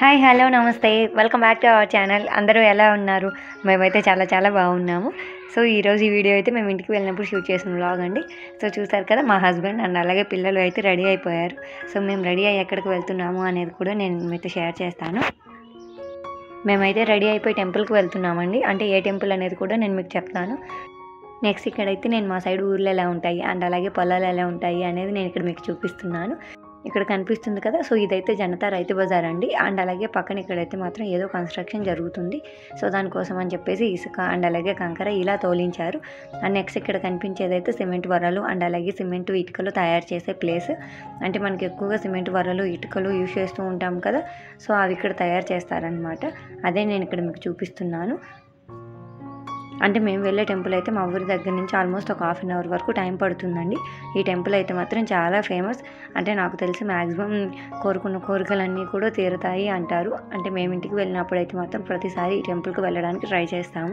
Hi hello నమస్తే welcome back to our channel అందరూ ఎలా ఉన్నారు మేమైతే చాలా చాలా బాగున్నాము సో ఈరోజు ఈ వీడియో అయితే మేము ఇంటికి వెళ్ళినప్పుడు షూట్ చేసిన వ్లాగ్ అండి సో చూసారు కదా మా హస్బెండ్ అండ్ అలాగే పిల్లలు అయితే రెడీ అయిపోయారు సో మేము రెడీ అయ్యి ఎక్కడికి వెళ్తున్నాము అనేది కూడా నేను మీతో షేర్ చేస్తాను మేమైతే రెడీ అయిపోయి టెంపుల్కి వెళ్తున్నామండి అంటే ఏ టెంపుల్ అనేది కూడా నేను మీకు చెప్తాను నెక్స్ట్ ఇక్కడైతే నేను మా సైడ్ ఊర్లు ఎలా ఉంటాయి అండ్ అలాగే పొలాలు ఎలా ఉంటాయి అనేది నేను ఇక్కడ మీకు చూపిస్తున్నాను ఇక్కడ కనిపిస్తుంది కదా సో ఇదైతే జనతా రైతు బజార్ అండి అండ్ అలాగే పక్కన ఇక్కడైతే మాత్రం ఏదో కన్స్ట్రక్షన్ జరుగుతుంది సో దానికోసం అని చెప్పేసి ఇసుక అండ్ అలాగే కంకర ఇలా తోలించారు అండ్ నెక్స్ట్ ఇక్కడ కనిపించేదైతే సిమెంట్ వరలు అండ్ అలాగే సిమెంట్ ఇటుకలు తయారు చేసే ప్లేస్ అంటే మనకి ఎక్కువగా సిమెంట్ వరలు ఇటుకలు యూజ్ చేస్తూ ఉంటాం కదా సో అవి ఇక్కడ తయారు చేస్తారనమాట అదే నేను ఇక్కడ మీకు చూపిస్తున్నాను అంటే మేము వెళ్ళే టెంపుల్ అయితే మా ఊరి దగ్గర నుంచి ఆల్మోస్ట్ ఒక హాఫ్ అన్ అవర్ వరకు టైం పడుతుందండి ఈ టెంపుల్ అయితే మాత్రం చాలా ఫేమస్ అంటే నాకు తెలిసి మ్యాక్సిమం కోరుకున్న కోరికలన్నీ కూడా తీరుతాయి అంటారు అంటే మేము ఇంటికి వెళ్ళినప్పుడు అయితే మాత్రం ప్రతిసారి ఈ టెంపుల్కి వెళ్ళడానికి ట్రై చేస్తాము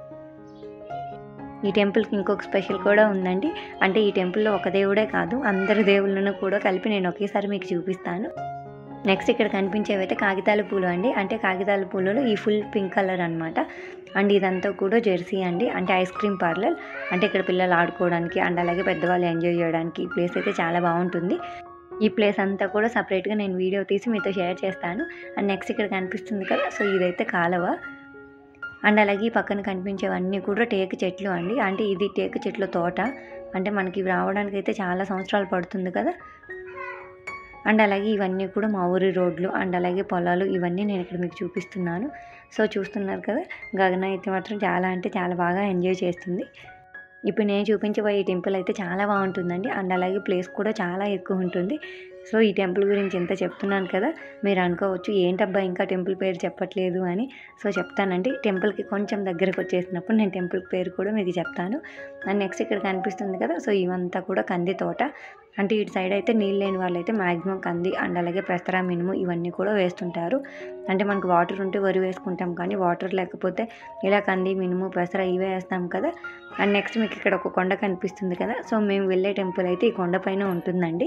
ఈ టెంపుల్కి ఇంకొక స్పెషల్ కూడా ఉందండి అంటే ఈ టెంపుల్లో ఒక దేవుడే కాదు అందరి దేవుళ్ళను కూడా కలిపి నేను ఒకేసారి మీకు చూపిస్తాను నెక్స్ట్ ఇక్కడ కనిపించేవి అయితే కాగితాల పూలు అండి అంటే కాగితాల పూలలో ఈ ఫుల్ పింక్ కలర్ అనమాట అండ్ ఇదంతా కూడా జెర్సీ అండి అంటే ఐస్ క్రీమ్ పార్లర్ అంటే ఇక్కడ పిల్లలు ఆడుకోవడానికి అండ్ అలాగే పెద్దవాళ్ళు ఎంజాయ్ చేయడానికి ఈ ప్లేస్ అయితే చాలా బాగుంటుంది ఈ ప్లేస్ అంతా కూడా సపరేట్గా నేను వీడియో తీసి మీతో షేర్ చేస్తాను అండ్ నెక్స్ట్ ఇక్కడ కనిపిస్తుంది కదా సో ఇదైతే కాలువ అండ్ అలాగే ఈ పక్కన కనిపించేవన్నీ కూడా టేకు చెట్లు అండి అంటే ఇది టేకు చెట్ల తోట అంటే మనకి ఇవి రావడానికి అయితే చాలా సంవత్సరాలు పడుతుంది కదా అండ్ అలాగే ఇవన్నీ కూడా మా ఊరి రోడ్లు అండ్ అలాగే పొలాలు ఇవన్నీ నేను ఇక్కడ మీకు చూపిస్తున్నాను సో చూస్తున్నారు కదా గగన అయితే మాత్రం చాలా అంటే చాలా బాగా ఎంజాయ్ చేస్తుంది ఇప్పుడు నేను చూపించబోయే ఈ టెంపుల్ అయితే చాలా బాగుంటుందండి అండ్ అలాగే ప్లేస్ కూడా చాలా ఎక్కువ ఉంటుంది సో ఈ టెంపుల్ గురించి ఎంత చెప్తున్నాను కదా మీరు అనుకోవచ్చు ఏంటబ్బా ఇంకా టెంపుల్ పేరు చెప్పట్లేదు అని సో చెప్తానండి టెంపుల్కి కొంచెం దగ్గరకు వచ్చేసినప్పుడు నేను టెంపుల్ పేరు కూడా మీకు చెప్తాను అండ్ నెక్స్ట్ ఇక్కడ కనిపిస్తుంది కదా సో ఇవంతా కూడా కంది తోట అంటే ఇటు సైడ్ అయితే నీళ్ళు లేని వాళ్ళైతే మ్యాక్సిమం కంది అండ్ అలాగే పెసరా మినుము ఇవన్నీ కూడా వేస్తుంటారు అంటే మనకు వాటర్ ఉంటే వరి వేసుకుంటాం కానీ వాటర్ లేకపోతే ఇలా కంది మినుము పెసర ఇవే వేస్తాం కదా అండ్ నెక్స్ట్ మీకు ఇక్కడ ఒక కొండ కనిపిస్తుంది కదా సో మేము వెళ్ళే టెంపుల్ అయితే ఈ కొండ పైన ఉంటుందండి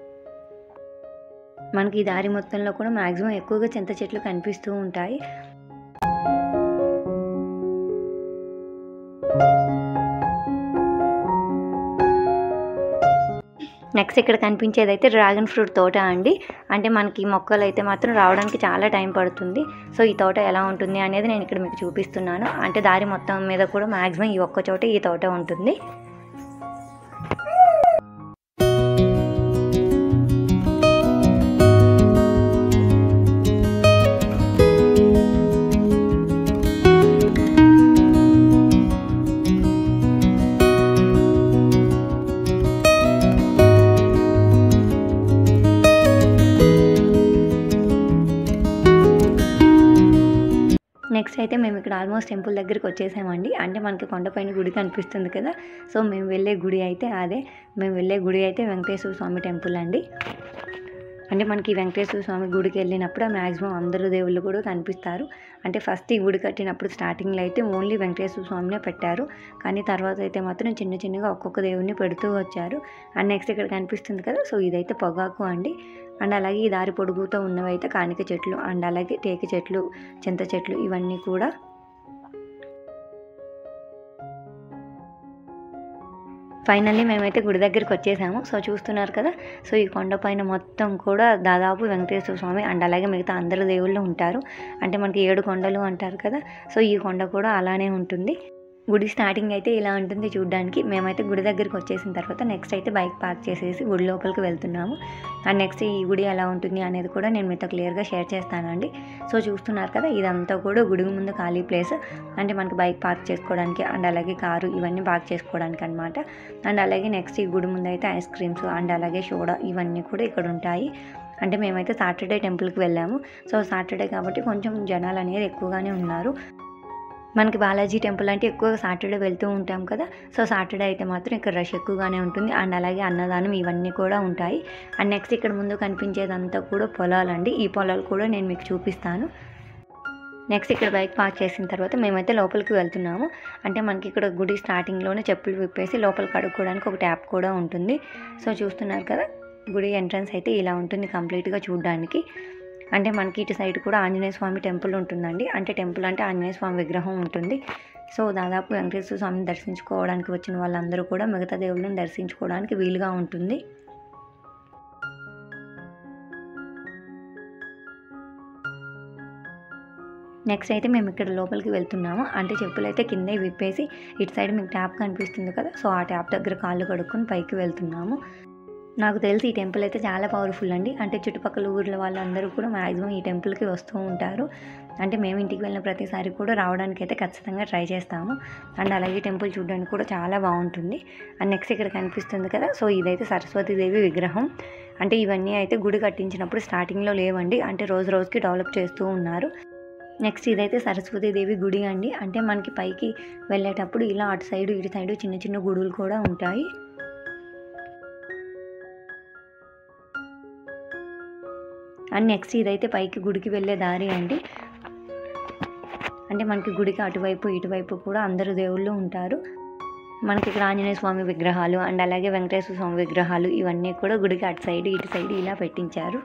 మనకి ఈ దారి మొత్తంలో కూడా మ్యాక్సిమం ఎక్కువగా చింత చెట్లు కనిపిస్తూ ఉంటాయి నెక్స్ట్ ఇక్కడ కనిపించేది అయితే డ్రాగన్ ఫ్రూట్ తోట అండి అంటే మనకి ఈ మొక్కలు అయితే మాత్రం రావడానికి చాలా టైం పడుతుంది సో ఈ తోట ఎలా ఉంటుంది అనేది నేను ఇక్కడ మీకు చూపిస్తున్నాను అంటే దారి మొత్తం మీద కూడా మ్యాక్సిమం ఈ ఒక్క చోట ఈ తోట ఉంటుంది నెక్స్ట్ అయితే మేము ఇక్కడ ఆల్మోస్ట్ టెంపుల్ దగ్గరికి వచ్చేసామండి అంటే మనకి కొండపైన గుడి కనిపిస్తుంది కదా సో మేము వెళ్ళే గుడి అయితే అదే మేము వెళ్ళే గుడి అయితే వెంకటేశ్వర స్వామి టెంపుల్ అండి అంటే మనకి వెంకటేశ్వర స్వామి గుడికి వెళ్ళినప్పుడు మ్యాక్సిమం అందరూ దేవుళ్ళు కూడా కనిపిస్తారు అంటే ఫస్ట్ ఈ గుడి కట్టినప్పుడు స్టార్టింగ్లో అయితే ఓన్లీ వెంకటేశ్వర స్వామినే పెట్టారు కానీ తర్వాత అయితే మాత్రం చిన్న చిన్నగా ఒక్కొక్క దేవుడిని పెడుతూ వచ్చారు అండ్ నెక్స్ట్ ఇక్కడ కనిపిస్తుంది కదా సో ఇదైతే పొగాకు అండి అండ్ అలాగే ఈ దారి పొడుగుతో ఉన్నవి అయితే కానిక చెట్లు అండ్ అలాగే టేక చెట్లు చింత చెట్లు ఇవన్నీ కూడా ఫైనల్లీ మేమైతే గుడి దగ్గరికి వచ్చేసాము సో చూస్తున్నారు కదా సో ఈ కొండపైన మొత్తం కూడా దాదాపు వెంకటేశ్వర స్వామి అండ్ అలాగే మిగతా అందరు దేవుళ్ళు ఉంటారు అంటే మనకి ఏడు కొండలు అంటారు కదా సో ఈ కొండ కూడా అలానే ఉంటుంది గుడి స్టార్టింగ్ అయితే ఇలా ఉంటుంది చూడడానికి మేమైతే గుడి దగ్గరికి వచ్చేసిన తర్వాత నెక్స్ట్ అయితే బైక్ పార్క్ చేసేసి గుడి లోపలికి వెళ్తున్నాము అండ్ నెక్స్ట్ ఈ గుడి ఎలా ఉంటుంది అనేది కూడా నేను మీతో క్లియర్గా షేర్ చేస్తానండి సో చూస్తున్నారు కదా ఇదంతా కూడా గుడి ముందు ఖాళీ ప్లేస్ అంటే మనకి బైక్ పార్క్ చేసుకోవడానికి అండ్ అలాగే కారు ఇవన్నీ పార్క్ చేసుకోవడానికి అనమాట అండ్ అలాగే నెక్స్ట్ ఈ గుడి ముందు అయితే ఐస్ క్రీమ్స్ అండ్ అలాగే సోడా ఇవన్నీ కూడా ఇక్కడ ఉంటాయి అంటే మేమైతే సాటర్డే టెంపుల్కి వెళ్ళాము సో సాటర్డే కాబట్టి కొంచెం జనాలు అనేది ఎక్కువగానే ఉన్నారు మనకి బాలాజీ టెంపుల్ అంటే ఎక్కువగా సాటర్డే వెళ్తూ ఉంటాం కదా సో సాటర్డే అయితే మాత్రం ఇక్కడ రష్ ఎక్కువగానే ఉంటుంది అండ్ అలాగే అన్నదానం ఇవన్నీ కూడా ఉంటాయి అండ్ నెక్స్ట్ ఇక్కడ ముందు కనిపించేదంతా కూడా పొలాలండి ఈ పొలాలు కూడా నేను మీకు చూపిస్తాను నెక్స్ట్ ఇక్కడ బైక్ పార్క్ చేసిన తర్వాత మేమైతే లోపలికి వెళ్తున్నాము అంటే మనకి ఇక్కడ గుడి స్టార్టింగ్లోనే చెప్పులు విప్పేసి లోపలికి కడుక్కోవడానికి ఒక ట్యాప్ కూడా ఉంటుంది సో చూస్తున్నారు కదా గుడి ఎంట్రన్స్ అయితే ఇలా ఉంటుంది కంప్లీట్గా చూడడానికి అంటే మనకి ఇటు సైడ్ కూడా ఆంజనేయ స్వామి టెంపుల్ ఉంటుందండి అంటే టెంపుల్ అంటే ఆంజనేయ స్వామి విగ్రహం ఉంటుంది సో దాదాపు వెంకటేశ్వర స్వామిని దర్శించుకోవడానికి వచ్చిన వాళ్ళందరూ కూడా మిగతా దేవుళ్ళని దర్శించుకోవడానికి వీలుగా ఉంటుంది నెక్స్ట్ అయితే మేము ఇక్కడ లోపలికి వెళ్తున్నాము అంటే చెప్పులు అయితే కిందే విప్పేసి ఇటు సైడ్ మీకు ట్యాప్ కనిపిస్తుంది కదా సో ఆ ట్యాప్ దగ్గర కాళ్ళు కడుక్కొని పైకి వెళ్తున్నాము నాకు తెలిసి ఈ టెంపుల్ అయితే చాలా పవర్ఫుల్ అండి అంటే చుట్టుపక్కల ఊర్ల వాళ్ళందరూ కూడా మ్యాక్సిమం ఈ టెంపుల్కి వస్తూ ఉంటారు అంటే మేము ఇంటికి వెళ్ళిన ప్రతిసారి కూడా రావడానికి అయితే ఖచ్చితంగా ట్రై చేస్తాము అండ్ అలాగే టెంపుల్ చూడడానికి కూడా చాలా బాగుంటుంది అండ్ నెక్స్ట్ ఇక్కడ కనిపిస్తుంది కదా సో ఇదైతే సరస్వతీదేవి విగ్రహం అంటే ఇవన్నీ అయితే గుడి కట్టించినప్పుడు స్టార్టింగ్లో లేవండి అంటే రోజు రోజుకి డెవలప్ చేస్తూ ఉన్నారు నెక్స్ట్ ఇదైతే సరస్వతీదేవి గుడి అండి అంటే మనకి పైకి వెళ్ళేటప్పుడు ఇలా అటు సైడు ఇటు సైడు చిన్న చిన్న గుడులు కూడా ఉంటాయి అండ్ నెక్స్ట్ ఇదైతే పైకి గుడికి వెళ్ళే దారి అండి అంటే మనకి గుడికి అటువైపు ఇటువైపు కూడా అందరు దేవుళ్ళు ఉంటారు మనకి ఇక్కడ ఆంజనేయ స్వామి విగ్రహాలు అండ్ అలాగే వెంకటేశ్వర స్వామి విగ్రహాలు ఇవన్నీ కూడా గుడికి అటు సైడ్ ఇటు సైడ్ ఇలా పెట్టించారు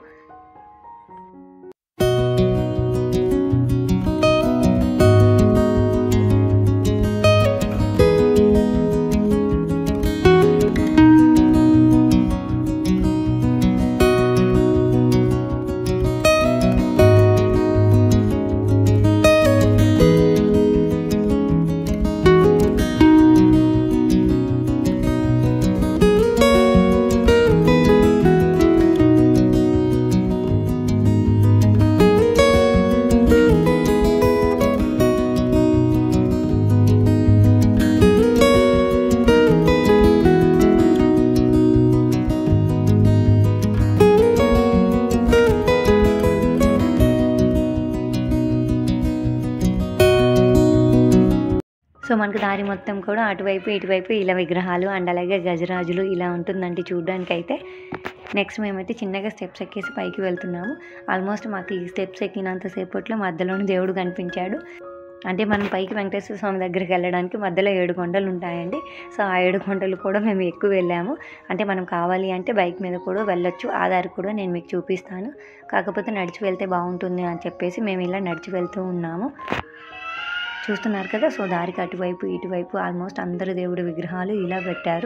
సో మనకు దారి మొత్తం కూడా అటువైపు ఇటువైపు ఇలా విగ్రహాలు అండ్ అలాగే గజరాజులు ఇలా ఉంటుందండి చూడడానికి అయితే నెక్స్ట్ మేమైతే చిన్నగా స్టెప్స్ ఎక్కేసి పైకి వెళ్తున్నాము ఆల్మోస్ట్ మాకు ఈ స్టెప్స్ ఎక్కినంత సేపట్లో మధ్యలోని దేవుడు కనిపించాడు అంటే మనం పైకి వెంకటేశ్వర స్వామి దగ్గరికి వెళ్ళడానికి మధ్యలో ఏడు కొండలు ఉంటాయండి సో ఆ ఏడు కొండలు కూడా మేము ఎక్కువ వెళ్ళాము అంటే మనం కావాలి అంటే బైక్ మీద కూడా వెళ్ళొచ్చు ఆ దారి కూడా నేను మీకు చూపిస్తాను కాకపోతే నడిచి వెళ్తే బాగుంటుంది అని చెప్పేసి మేము ఇలా నడిచి వెళ్తూ ఉన్నాము చూస్తున్నారు కదా సో దారికి అటువైపు ఇటువైపు ఆల్మోస్ట్ అందరు దేవుడి విగ్రహాలు ఇలా పెట్టారు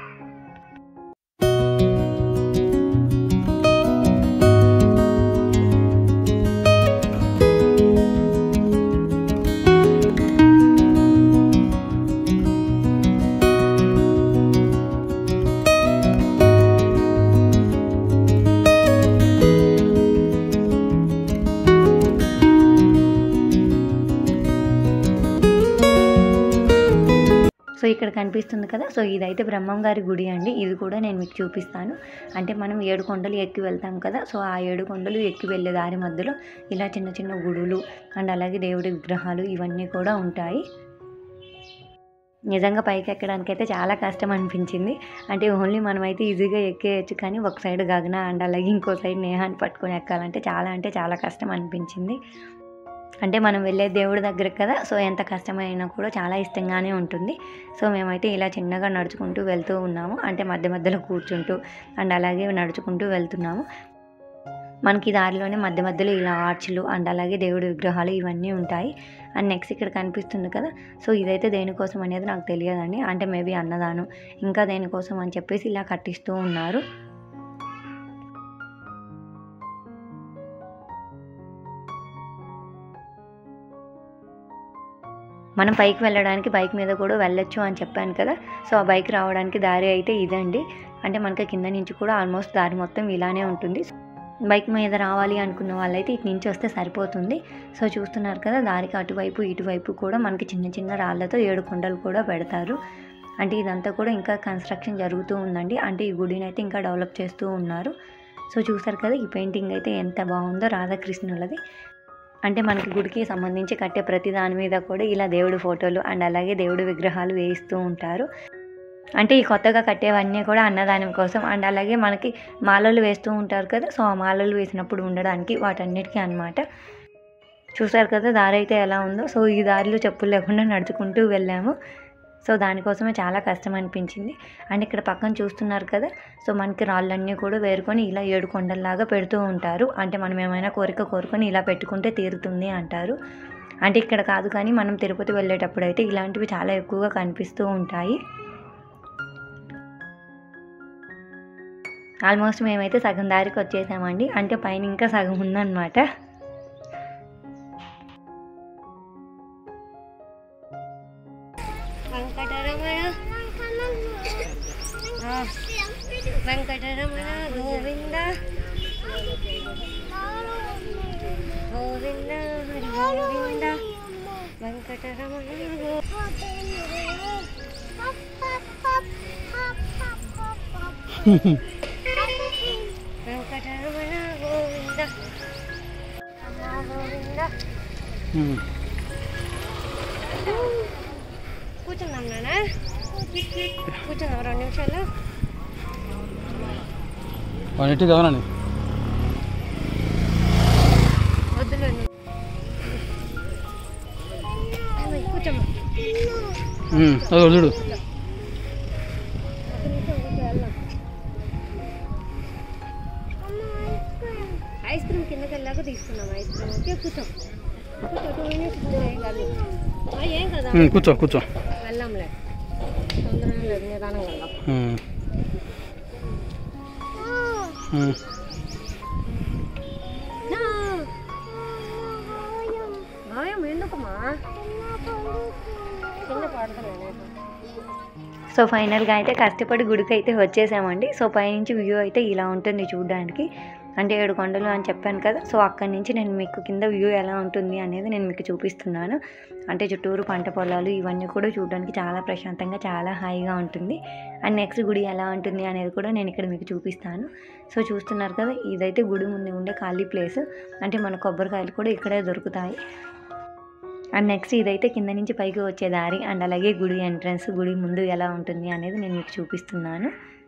సో ఇక్కడ కనిపిస్తుంది కదా సో ఇదైతే బ్రహ్మం గారి గుడి అండి ఇది కూడా నేను మీకు చూపిస్తాను అంటే మనం ఏడు కొండలు ఎక్కి వెళ్తాం కదా సో ఆ ఏడు కొండలు ఎక్కి వెళ్ళే దారి మధ్యలో ఇలా చిన్న చిన్న గుడులు అండ్ అలాగే దేవుడి విగ్రహాలు ఇవన్నీ కూడా ఉంటాయి నిజంగా పైకి ఎక్కడానికి అయితే చాలా కష్టం అనిపించింది అంటే ఓన్లీ మనమైతే ఈజీగా ఎక్కేయచ్చు కానీ ఒక సైడ్ గగన అండ్ అలాగే ఇంకో సైడ్ నేహాన్ని పట్టుకొని ఎక్కాలంటే చాలా అంటే చాలా కష్టం అనిపించింది అంటే మనం వెళ్ళే దేవుడి దగ్గరకు కదా సో ఎంత కష్టమైనా కూడా చాలా ఇష్టంగానే ఉంటుంది సో మేమైతే ఇలా చిన్నగా నడుచుకుంటూ వెళ్తూ ఉన్నాము అంటే మధ్య మధ్యలో కూర్చుంటూ అండ్ అలాగే నడుచుకుంటూ వెళ్తున్నాము మనకి దారిలోనే మధ్య మధ్యలో ఇలా ఆర్చ్లు అండ్ అలాగే దేవుడి విగ్రహాలు ఇవన్నీ ఉంటాయి అండ్ నెక్స్ట్ ఇక్కడ కనిపిస్తుంది కదా సో ఇదైతే దేనికోసం అనేది నాకు తెలియదండి అంటే మేబీ అన్నదానం ఇంకా దేనికోసం అని చెప్పేసి ఇలా కట్టిస్తూ ఉన్నారు మనం పైకి వెళ్ళడానికి బైక్ మీద కూడా వెళ్ళొచ్చు అని చెప్పాను కదా సో ఆ బైక్ రావడానికి దారి అయితే ఇదండి అంటే మనకి కింద నుంచి కూడా ఆల్మోస్ట్ దారి మొత్తం ఇలానే ఉంటుంది బైక్ మీద రావాలి అనుకున్న వాళ్ళైతే ఇటు నుంచి వస్తే సరిపోతుంది సో చూస్తున్నారు కదా దారికి అటువైపు ఇటువైపు కూడా మనకి చిన్న చిన్న రాళ్ళతో ఏడు కొండలు కూడా పెడతారు అంటే ఇదంతా కూడా ఇంకా కన్స్ట్రక్షన్ జరుగుతూ ఉందండి అంటే ఈ గుడిని అయితే ఇంకా డెవలప్ చేస్తూ ఉన్నారు సో చూసారు కదా ఈ పెయింటింగ్ అయితే ఎంత బాగుందో రాధాకృష్ణులది అంటే మనకి గుడికి సంబంధించి కట్టే ప్రతి దాని మీద కూడా ఇలా దేవుడి ఫోటోలు అండ్ అలాగే దేవుడి విగ్రహాలు వేయిస్తూ ఉంటారు అంటే ఈ కొత్తగా కట్టేవన్నీ కూడా అన్నదానం కోసం అండ్ అలాగే మనకి మాలలు వేస్తూ ఉంటారు కదా సో ఆ మాలలు వేసినప్పుడు ఉండడానికి వాటన్నిటికీ అనమాట చూసారు కదా దారి అయితే ఎలా ఉందో సో ఈ దారిలో చెప్పులు లేకుండా నడుచుకుంటూ వెళ్ళాము సో దానికోసమే చాలా కష్టం అనిపించింది అండ్ ఇక్కడ పక్కన చూస్తున్నారు కదా సో మనకి రాళ్ళన్నీ కూడా వేరుకొని ఇలా ఏడు కొండల్లాగా పెడుతూ ఉంటారు అంటే మనం ఏమైనా కోరిక కోరుకొని ఇలా పెట్టుకుంటే తీరుతుంది అంటారు అంటే ఇక్కడ కాదు కానీ మనం తిరుపతి వెళ్ళేటప్పుడు అయితే ఇలాంటివి చాలా ఎక్కువగా కనిపిస్తూ ఉంటాయి ఆల్మోస్ట్ మేమైతే సగం దారికి వచ్చేసామండి అంటే పైన ఇంకా సగం ఉందన్నమాట వెంకటరమణ ఆ, వెంకటరమణ గోవింద గోవింద హరి గోవింద వెంకటరమణ గో వెంకటరమణ గోవింద అమ్మ గోవింద కూర్చుందాం నాన్న కూర్చుందాం రెండు నిమిషాలు వాటి కావాలండి వద్దులే కూర్చోమ్మా అది చూడు ఐస్ క్రీమ్ కిందకి వెళ్ళాక తీసుకున్నాం ఐస్ క్రీమ్ ఓకే కూర్చో కూర్చో టూ మినిట్స్ కూర్చో ఏం కాదు ఆ, ఏం కదా ఉమ్, కూర్చో కూర్చో వెళ్ళాంలే తొందరగా లేదు నిదానంగా వెళ్దాం ఉమ్. ఉమ్. గాయం ఎందుకమ్మా కింద పడుతున్నాను సో ఫైనల్గా అయితే కష్టపడి గుడికి అయితే వచ్చేసామండి సో పైనుంచి వ్యూ అయితే ఇలా ఉంటుంది చూడడానికి అంటే ఏడు కొండలు అని చెప్పాను కదా సో అక్కడి నుంచి నేను మీకు కింద వ్యూ ఎలా ఉంటుంది అనేది నేను మీకు చూపిస్తున్నాను అంటే చుట్టూరు పంట పొలాలు ఇవన్నీ కూడా చూడడానికి చాలా ప్రశాంతంగా చాలా హాయిగా ఉంటుంది అండ్ నెక్స్ట్ గుడి ఎలా ఉంటుంది అనేది కూడా నేను ఇక్కడ మీకు చూపిస్తాను సో చూస్తున్నారు కదా ఇదైతే గుడి ముందు ఉండే ఖాళీ ప్లేస్ అంటే మన కొబ్బరికాయలు కూడా ఇక్కడే దొరుకుతాయి అండ్ నెక్స్ట్ ఇదైతే కింద నుంచి పైకి వచ్చే దారి అండ్ అలాగే గుడి ఎంట్రన్స్ గుడి ముందు ఎలా ఉంటుంది అనేది నేను మీకు చూపిస్తున్నాను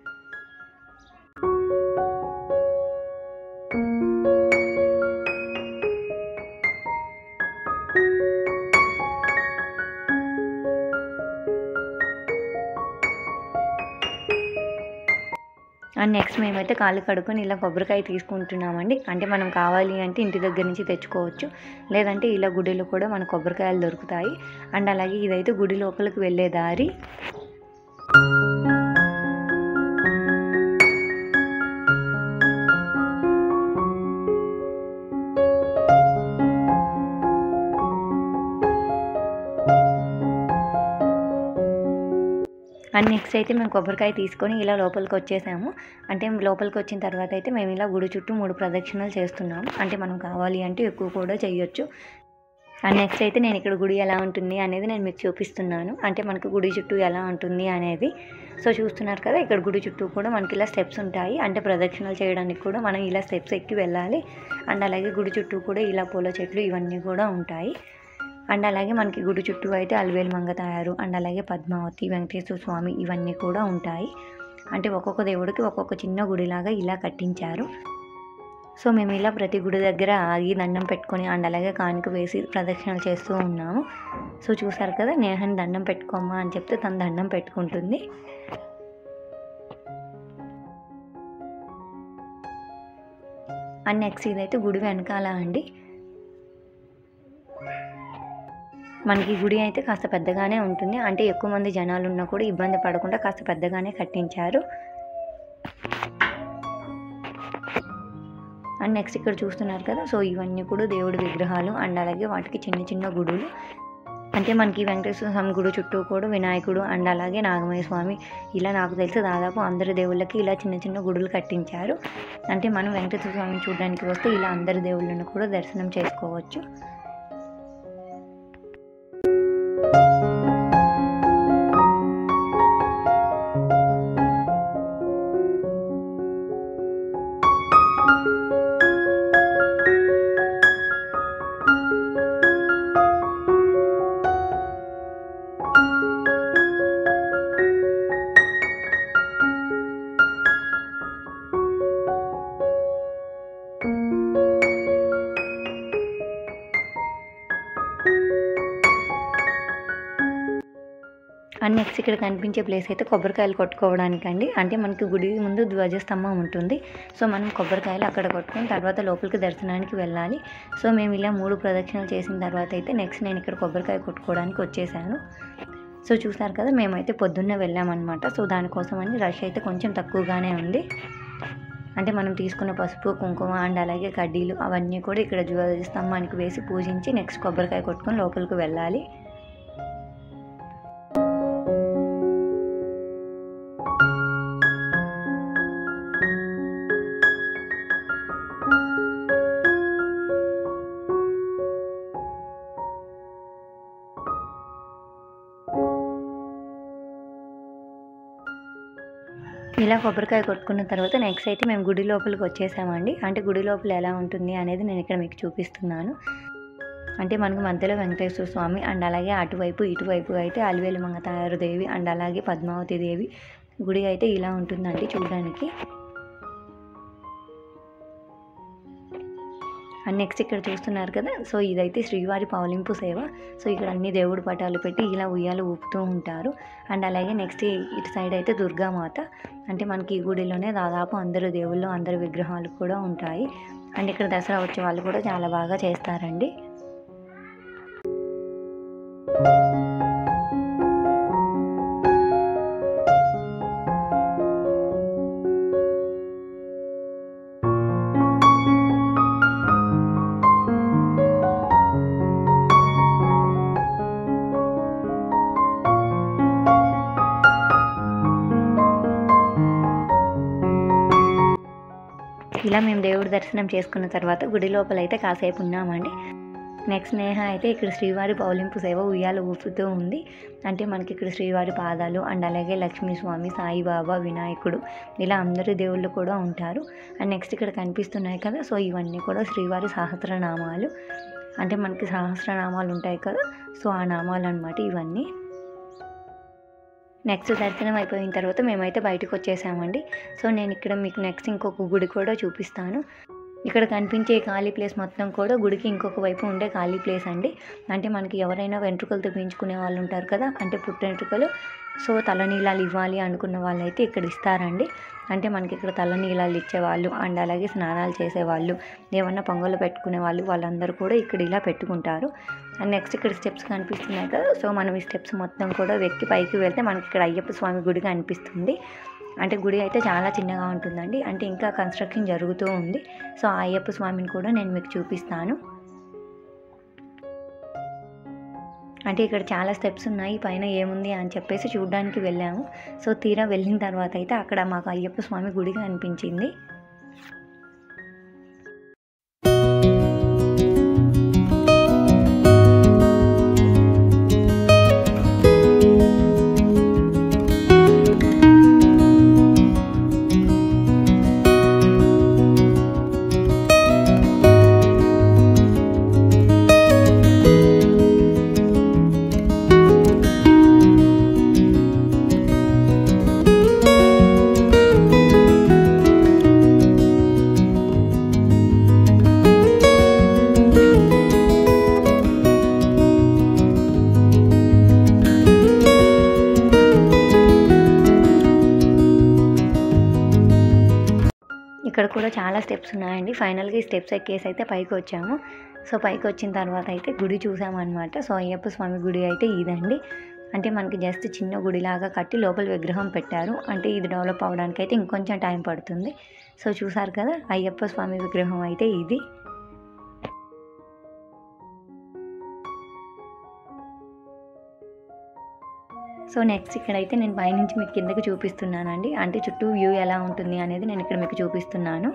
అండ్ నెక్స్ట్ మేమైతే కాళ్ళు కడుక్కొని ఇలా కొబ్బరికాయ తీసుకుంటున్నామండి అంటే మనం కావాలి అంటే ఇంటి దగ్గర నుంచి తెచ్చుకోవచ్చు లేదంటే ఇలా గుడిలో కూడా మన కొబ్బరికాయలు దొరుకుతాయి అండ్ అలాగే ఇదైతే గుడి లోపలికి వెళ్ళే దారి అండ్ నెక్స్ట్ అయితే మేము కొబ్బరికాయ తీసుకొని ఇలా లోపలికి వచ్చేసాము అంటే లోపలికి వచ్చిన తర్వాత అయితే మేము ఇలా గుడి చుట్టూ మూడు ప్రదక్షిణలు చేస్తున్నాము అంటే మనం కావాలి అంటే ఎక్కువ కూడా చేయొచ్చు అండ్ నెక్స్ట్ అయితే నేను ఇక్కడ గుడి ఎలా ఉంటుంది అనేది నేను మీకు చూపిస్తున్నాను అంటే మనకు గుడి చుట్టూ ఎలా ఉంటుంది అనేది సో చూస్తున్నారు కదా ఇక్కడ గుడి చుట్టూ కూడా మనకి ఇలా స్టెప్స్ ఉంటాయి అంటే ప్రదక్షిణలు చేయడానికి కూడా మనం ఇలా స్టెప్స్ ఎక్కి వెళ్ళాలి అండ్ అలాగే గుడి చుట్టూ కూడా ఇలా పూల చెట్లు ఇవన్నీ కూడా ఉంటాయి అండ్ అలాగే మనకి గుడి చుట్టూ అయితే అలవేలు మంగ తయారు అండ్ అలాగే పద్మావతి వెంకటేశ్వర స్వామి ఇవన్నీ కూడా ఉంటాయి అంటే ఒక్కొక్క దేవుడికి ఒక్కొక్క చిన్న గుడిలాగా ఇలా కట్టించారు సో మేము ఇలా ప్రతి గుడి దగ్గర ఆగి దండం పెట్టుకొని అండ్ అలాగే కానుక వేసి ప్రదక్షిణలు చేస్తూ ఉన్నాము సో చూసారు కదా నేహని దండం పెట్టుకోమ్మా అని చెప్తే తను దండం పెట్టుకుంటుంది అండ్ నెక్స్ట్ ఇదైతే గుడి వెనకాల అండి మనకి గుడి అయితే కాస్త పెద్దగానే ఉంటుంది అంటే ఎక్కువ మంది జనాలు ఉన్నా కూడా ఇబ్బంది పడకుండా కాస్త పెద్దగానే కట్టించారు అండ్ నెక్స్ట్ ఇక్కడ చూస్తున్నారు కదా సో ఇవన్నీ కూడా దేవుడి విగ్రహాలు అండ్ అలాగే వాటికి చిన్న చిన్న గుడులు అంటే మనకి వెంకటేశ్వర స్వామి గుడి చుట్టూ కూడా వినాయకుడు అండ్ అలాగే నాగమయ్య స్వామి ఇలా నాకు తెలిసి దాదాపు అందరి దేవుళ్ళకి ఇలా చిన్న చిన్న గుడులు కట్టించారు అంటే మనం వెంకటేశ్వర స్వామిని చూడడానికి వస్తే ఇలా అందరి దేవుళ్ళను కూడా దర్శనం చేసుకోవచ్చు అండ్ నెక్స్ట్ ఇక్కడ కనిపించే ప్లేస్ అయితే కొబ్బరికాయలు కొట్టుకోవడానికి అండి అంటే మనకి గుడి ముందు ధ్వజస్తంభం ఉంటుంది సో మనం కొబ్బరికాయలు అక్కడ కొట్టుకొని తర్వాత లోపలికి దర్శనానికి వెళ్ళాలి సో మేము ఇలా మూడు ప్రదక్షిణలు చేసిన తర్వాత అయితే నెక్స్ట్ నేను ఇక్కడ కొబ్బరికాయ కొట్టుకోవడానికి వచ్చేసాను సో చూసారు కదా మేమైతే పొద్దున్నే వెళ్ళామన్నమాట సో దానికోసమని రష్ అయితే కొంచెం తక్కువగానే ఉంది అంటే మనం తీసుకున్న పసుపు కుంకుమ అండ్ అలాగే కడ్డీలు అవన్నీ కూడా ఇక్కడ ధ్వజస్తంభానికి వేసి పూజించి నెక్స్ట్ కొబ్బరికాయ కొట్టుకొని లోపలికి వెళ్ళాలి ఇలా కొబ్బరికాయ కొట్టుకున్న తర్వాత నెక్స్ట్ అయితే మేము గుడి లోపలికి వచ్చేసామండి అంటే గుడి లోపల ఎలా ఉంటుంది అనేది నేను ఇక్కడ మీకు చూపిస్తున్నాను అంటే మనకు మధ్యలో వెంకటేశ్వర స్వామి అండ్ అలాగే అటువైపు ఇటువైపు అయితే అలివేలు మంగతాయారు దేవి అండ్ అలాగే పద్మావతి దేవి గుడి అయితే ఇలా ఉంటుందండి చూడడానికి అండ్ నెక్స్ట్ ఇక్కడ చూస్తున్నారు కదా సో ఇదైతే శ్రీవారి పౌలింపు సేవ సో ఇక్కడ అన్ని దేవుడి పటాలు పెట్టి ఇలా ఉయ్యాలు ఊపుతూ ఉంటారు అండ్ అలాగే నెక్స్ట్ ఇటు సైడ్ అయితే దుర్గామాత అంటే మనకి ఈ గుడిలోనే దాదాపు అందరు దేవుళ్ళు అందరు విగ్రహాలు కూడా ఉంటాయి అండ్ ఇక్కడ దసరా వచ్చే వాళ్ళు కూడా చాలా బాగా చేస్తారండి ఇలా మేము దేవుడి దర్శనం చేసుకున్న తర్వాత గుడి లోపల అయితే కాసేపు ఉన్నామండి నెక్స్ట్ నేహ అయితే ఇక్కడ శ్రీవారి పౌలింపు సేవ ఉయ్యాలు ఊపుతూ ఉంది అంటే మనకి ఇక్కడ శ్రీవారి పాదాలు అండ్ అలాగే లక్ష్మీ స్వామి సాయిబాబా వినాయకుడు ఇలా అందరు దేవుళ్ళు కూడా ఉంటారు అండ్ నెక్స్ట్ ఇక్కడ కనిపిస్తున్నాయి కదా సో ఇవన్నీ కూడా శ్రీవారి సహస్రనామాలు అంటే మనకి సహస్రనామాలు ఉంటాయి కదా సో ఆ నామాలు అనమాట ఇవన్నీ నెక్స్ట్ దర్శనం అయిపోయిన తర్వాత మేమైతే బయటకు వచ్చేసామండి సో నేను ఇక్కడ మీకు నెక్స్ట్ ఇంకొక గుడి కూడా చూపిస్తాను ఇక్కడ కనిపించే ఖాళీ ప్లేస్ మొత్తం కూడా గుడికి ఇంకొక వైపు ఉండే ఖాళీ ప్లేస్ అండి అంటే మనకి ఎవరైనా వెంట్రుకలు తెప్పించుకునే వాళ్ళు ఉంటారు కదా అంటే పుట్టెంట్రుకలు సో తలనీలాలు ఇవ్వాలి అనుకున్న వాళ్ళైతే ఇక్కడ ఇస్తారండి అంటే మనకి ఇక్కడ తలనీలాలు ఇచ్చేవాళ్ళు అండ్ అలాగే స్నానాలు చేసేవాళ్ళు ఏమన్నా పొంగలు పెట్టుకునే వాళ్ళు వాళ్ళందరూ కూడా ఇక్కడ ఇలా పెట్టుకుంటారు అండ్ నెక్స్ట్ ఇక్కడ స్టెప్స్ కనిపిస్తున్నాయి కదా సో మనం ఈ స్టెప్స్ మొత్తం కూడా వెక్కి పైకి వెళ్తే మనకి ఇక్కడ అయ్యప్ప స్వామి గుడి కనిపిస్తుంది అంటే గుడి అయితే చాలా చిన్నగా ఉంటుందండి అంటే ఇంకా కన్స్ట్రక్షన్ జరుగుతూ ఉంది సో ఆ అయ్యప్ప స్వామిని కూడా నేను మీకు చూపిస్తాను అంటే ఇక్కడ చాలా స్టెప్స్ ఉన్నాయి పైన ఏముంది అని చెప్పేసి చూడడానికి వెళ్ళాము సో తీరా వెళ్ళిన తర్వాత అయితే అక్కడ మాకు అయ్యప్ప స్వామి గుడి కనిపించింది ఇక్కడ కూడా చాలా స్టెప్స్ ఉన్నాయండి ఫైనల్గా ఈ స్టెప్స్ ఎక్కేసి అయితే పైకి వచ్చాము సో పైకి వచ్చిన తర్వాత అయితే గుడి చూసామన్నమాట సో అయ్యప్ప స్వామి గుడి అయితే ఇదండి అంటే మనకి జస్ట్ చిన్న గుడిలాగా కట్టి లోపల విగ్రహం పెట్టారు అంటే ఇది డెవలప్ అవడానికి అయితే ఇంకొంచెం టైం పడుతుంది సో చూసారు కదా అయ్యప్ప స్వామి విగ్రహం అయితే ఇది సో నెక్స్ట్ ఇక్కడైతే నేను పైనుంచి మీకు కిందకి చూపిస్తున్నానండి అంటే చుట్టూ వ్యూ ఎలా ఉంటుంది అనేది నేను ఇక్కడ మీకు చూపిస్తున్నాను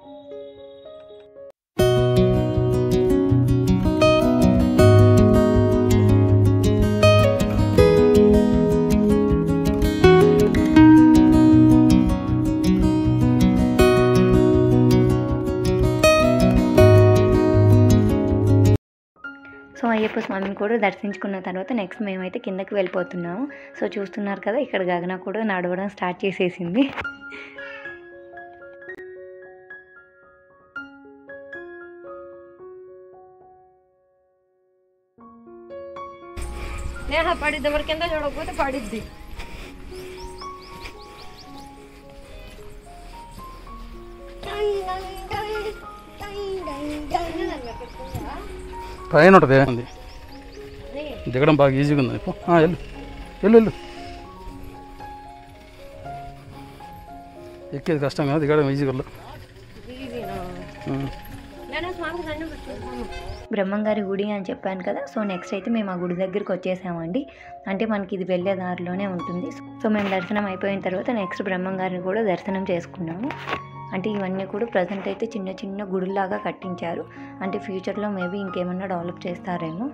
సో అయ్యప్ప స్వామిని కూడా దర్శించుకున్న తర్వాత నెక్స్ట్ మేమైతే కిందకి వెళ్ళిపోతున్నాము సో చూస్తున్నారు కదా ఇక్కడ గగన కూడా నడవడం స్టార్ట్ చేసేసింది ఏహా పడిద్ది మరి కింద చూడకపోతే పడిద్ది పైన ఉంటుంది ఉంది దిగడం బాగా ఈజీగా ఉంది పో. ఆ, వెళ్ళు వెళ్ళు వెళ్ళు ఎక్కేది కష్టం కదా దిగడం ఈజీగా వెళ్ళు. ఉమ్. నేను స్వామికి దండం పెట్టుకుంటాను బ్రహ్మంగారి గుడి అని చెప్పాను కదా సో నెక్స్ట్ అయితే మేము ఆ గుడి దగ్గరికి వచ్చేసామండి అంటే మనకి ఇది వెళ్ళే దారిలోనే ఉంటుంది సో మేము దర్శనం అయిపోయిన తర్వాత నెక్స్ట్ బ్రహ్మంగారిని కూడా దర్శనం చేసుకున్నాము అంటే ఇవన్నీ కూడా ప్రజెంట్ అయితే చిన్న చిన్న గుడులాగా కట్టించారు అంటే ఫ్యూచర్లో మేబీ ఇంకేమన్నా డెవలప్ చేస్తారేమో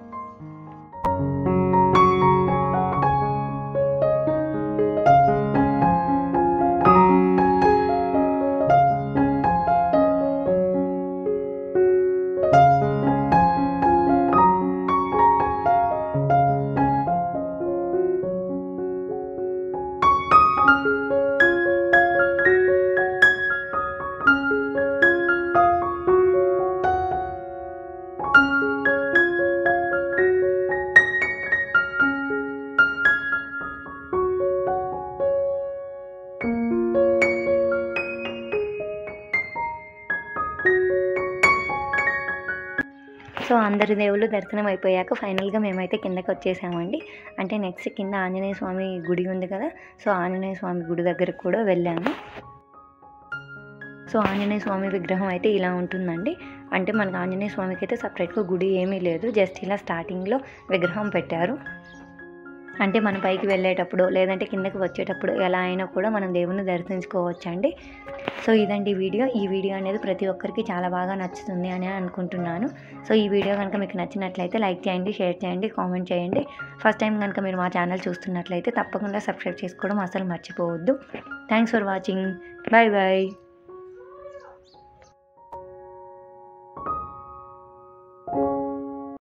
సో అందరి దేవుళ్ళు దర్శనం అయిపోయాక ఫైనల్గా మేమైతే కిందకి వచ్చేసామండి అంటే నెక్స్ట్ కింద ఆంజనేయ స్వామి గుడి ఉంది కదా సో ఆంజనేయ స్వామి గుడి దగ్గరకు కూడా వెళ్ళాము సో ఆంజనేయ స్వామి విగ్రహం అయితే ఇలా ఉంటుందండి అంటే మనకు ఆంజనేయ స్వామికి అయితే సపరేట్గా గుడి ఏమీ లేదు జస్ట్ ఇలా స్టార్టింగ్లో విగ్రహం పెట్టారు అంటే మన పైకి వెళ్ళేటప్పుడు లేదంటే కిందకి వచ్చేటప్పుడు ఎలా అయినా కూడా మనం దేవుని దర్శించుకోవచ్చండి సో ఇదండి వీడియో ఈ వీడియో అనేది ప్రతి ఒక్కరికి చాలా బాగా నచ్చుతుంది అని అనుకుంటున్నాను సో ఈ వీడియో కనుక మీకు నచ్చినట్లయితే లైక్ చేయండి షేర్ చేయండి కామెంట్ చేయండి ఫస్ట్ టైం కనుక మీరు మా ఛానల్ చూస్తున్నట్లయితే తప్పకుండా సబ్స్క్రైబ్ చేసుకోవడం అసలు మర్చిపోవద్దు thanks for watching bye bye